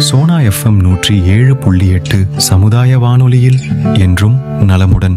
Sona FM நூற்றி ஏழு புள்ளி எட்டு சமுதாய வானொலியில் என்றும் நலமுடன்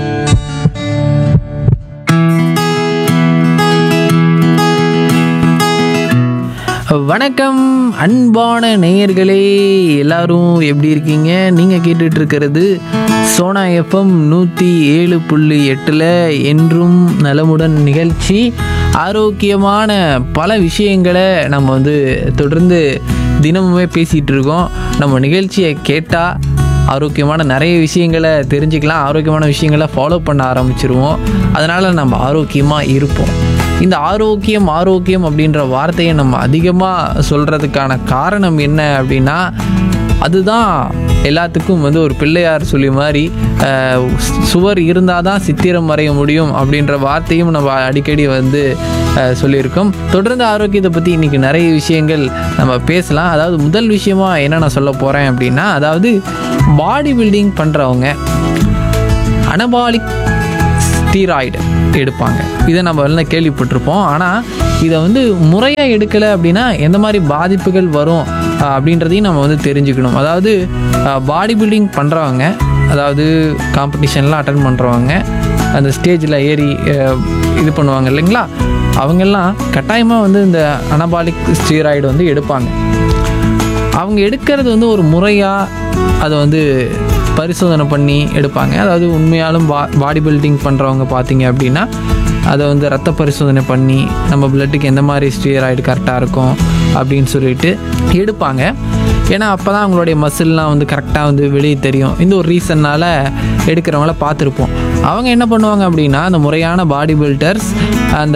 வணக்கம் அன்பான நேயர்களே எல்லாரும் எப்படி இருக்கீங்க நீங்கள் கேட்டுட்டு இருக்கிறது சோனா எஃப்எம் நூற்றி ஏழு புள்ளி எட்டில் என்றும் நலமுடன் நிகழ்ச்சி ஆரோக்கியமான பல விஷயங்களை நம்ம வந்து தொடர்ந்து தினமுமே பேசிகிட்டு இருக்கோம் நம்ம நிகழ்ச்சியை கேட்டால் ஆரோக்கியமான நிறைய விஷயங்களை தெரிஞ்சுக்கலாம் ஆரோக்கியமான விஷயங்களை ஃபாலோ பண்ண ஆரம்பிச்சிருவோம் அதனால் நம்ம ஆரோக்கியமாக இருப்போம் இந்த ஆரோக்கியம் ஆரோக்கியம் அப்படின்ற வார்த்தையை நம்ம அதிகமாக சொல்கிறதுக்கான காரணம் என்ன அப்படின்னா அதுதான் எல்லாத்துக்கும் வந்து ஒரு பிள்ளையார் சொல்லி மாதிரி அஹ், சுவர் இருந்தால் தான் சித்திரம் வரைய முடியும் அப்படின்ற வார்த்தையும் நம்ம அடிக்கடி வந்து அஹ், சொல்லியிருக்கோம் தொடர்ந்து ஆரோக்கியத்தை பற்றி இன்றைக்கி நிறைய விஷயங்கள் நம்ம பேசலாம் அதாவது முதல் விஷயமா என்ன நான் சொல்ல போகிறேன் அப்படின்னா அதாவது பாடி பில்டிங் பண்ணுறவங்க அனபாலிக் ஸ்டீராய்டு எடுப்பாங்க இதை நம்ம எல்லாம் கேள்விப்பட்டிருப்போம் ஆனால் இதை வந்து முறையாக எடுக்கலை அப்படின்னா எந்த மாதிரி பாதிப்புகள் வரும் அஹ், அப்படின்றதையும் நம்ம வந்து தெரிஞ்சுக்கணும் அதாவது பாடி பில்டிங் பண்ணுறவங்க அதாவது காம்படிஷன்லாம் அட்டன் பண்ணுறவங்க அந்த ஸ்டேஜில் ஏறி அஹ், இது பண்ணுவாங்க இல்லைங்களா அவங்கெல்லாம் கட்டாயமாக வந்து இந்த அனபாலிக் ஸ்டீராய்டு வந்து எடுப்பாங்க அவங்க எடுக்கிறது வந்து ஒரு முறையாக அதை வந்து பரிசோதனை பண்ணி எடுப்பாங்க அதாவது உண்மையாலும் பா பாடி பில்டிங் பண்ணுறவங்க பார்த்தீங்க அப்படின்னா அதை வந்து ரத்த பரிசோதனை பண்ணி நம்ம பிளட்டுக்கு எந்த மாதிரி ஸ்டீராய்டு கரெக்டாக இருக்கும் அப்படின்னு சொல்லிட்டு எடுப்பாங்க ஏன்னா அப்போ தான் அவங்களுடைய மசில்லாம் வந்து கரெக்டாக வந்து வெளியே தெரியும் இந்த ஒரு ரீசன்னால் எடுக்கிறவங்கள பார்த்துருப்போம் அவங்க என்ன பண்ணுவாங்க அப்படின்னா அந்த முறையான பாடி பில்டர்ஸ் அந்த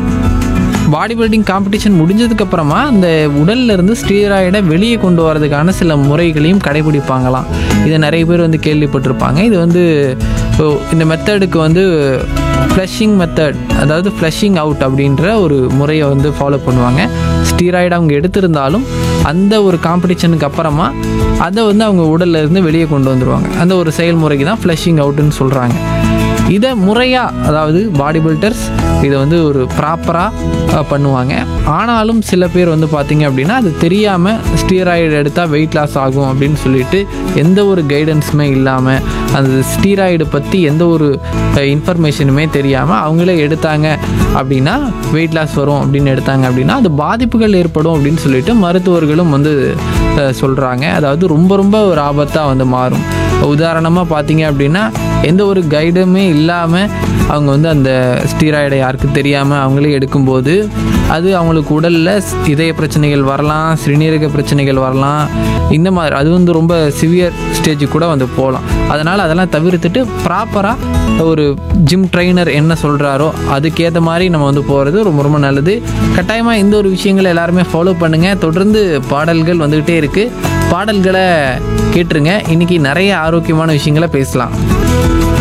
பாடி பில்டிங் காம்படிஷன் முடிஞ்சதுக்கு அப்புறமா அந்த உடல்ல இருந்து ஸ்டீராய்டை வெளியே கொண்டு வரதுக்கான சில முறைகளையும் கடைபிடிப்பாங்களாம் இதை நிறைய பேர் வந்து கேள்விப்பட்டிருப்பாங்க இது வந்து ஓ, இந்த மெத்தடுக்கு வந்து ஃப்ளஷிங் மெத்தட் அதாவது ஃப்ளஷிங் அவுட் அப்படின்ற ஒரு முறையை வந்து ஃபாலோ பண்ணுவாங்க ஸ்டீராய்டு அவங்க எடுத்திருந்தாலும் அந்த ஒரு காம்படிஷனுக்கு அப்புறமா அதை வந்து அவங்க உடல்ல இருந்து வெளியே கொண்டு வந்துருவாங்க அந்த ஒரு செயல்முறைக்கு தான் ஃப்ளஷிங் அவுட்டுன்னு சொல்கிறாங்க இதை முறையாக அதாவது பாடி பில்டர்ஸ் இதை வந்து ஒரு ப்ராப்பராக பண்ணுவாங்க ஆனாலும் சில பேர் வந்து பார்த்தீங்க அப்படின்னா அது தெரியாமல் ஸ்டீராய்டு எடுத்தால் வெயிட் லாஸ் ஆகும் அப்படின்னு சொல்லிட்டு எந்த ஒரு கைடன்ஸுமே இல்லாமல் அந்த ஸ்டீராய்டு பற்றி எந்த ஒரு இன்ஃபர்மேஷனுமே தெரியாமல் அவங்களே எடுத்தாங்க அப்படின்னா வெயிட் லாஸ் வரும் அப்படின்னு எடுத்தாங்க அப்படின்னா அது பாதிப்புகள் ஏற்படும் அப்படின்னு சொல்லிட்டு மருத்துவர்களும் வந்து சொல்கிறாங்க அதாவது ரொம்ப ரொம்ப ஒரு ஆபத்தாக வந்து மாறும் உதாரணமாக பார்த்தீங்க அப்படின்னா எந்த ஒரு கைடுமே இல்லாமல் அவங்க வந்து அந்த ஸ்டீராய்டை யாருக்கு தெரியாமல் அவங்களே எடுக்கும்போது அது அவங்களுக்கு உடலில் இதய பிரச்சனைகள் வரலாம் சிறுநீரக பிரச்சனைகள் வரலாம் இந்த மாதிரி அது வந்து ரொம்ப சிவியர் ஸ்டேஜுக்கு கூட வந்து போகலாம் அதனால் அதெல்லாம் தவிர்த்துட்டு ப்ராப்பராக ஒரு ஜிம் ட்ரைனர் என்ன சொல்கிறாரோ அதுக்கேற்ற மாதிரி நம்ம வந்து போகிறது ரொம்ப ரொம்ப நல்லது கட்டாயமாக இந்த ஒரு விஷயங்களை எல்லாருமே ஃபாலோ பண்ணுங்கள் தொடர்ந்து பாடல்கள் வந்துக்கிட்டே இருக்குது பாடல்களை கேட்டுருங்க இன்றைக்கி நிறைய ஆரோக்கியமான விஷயங்களை பேசலாம்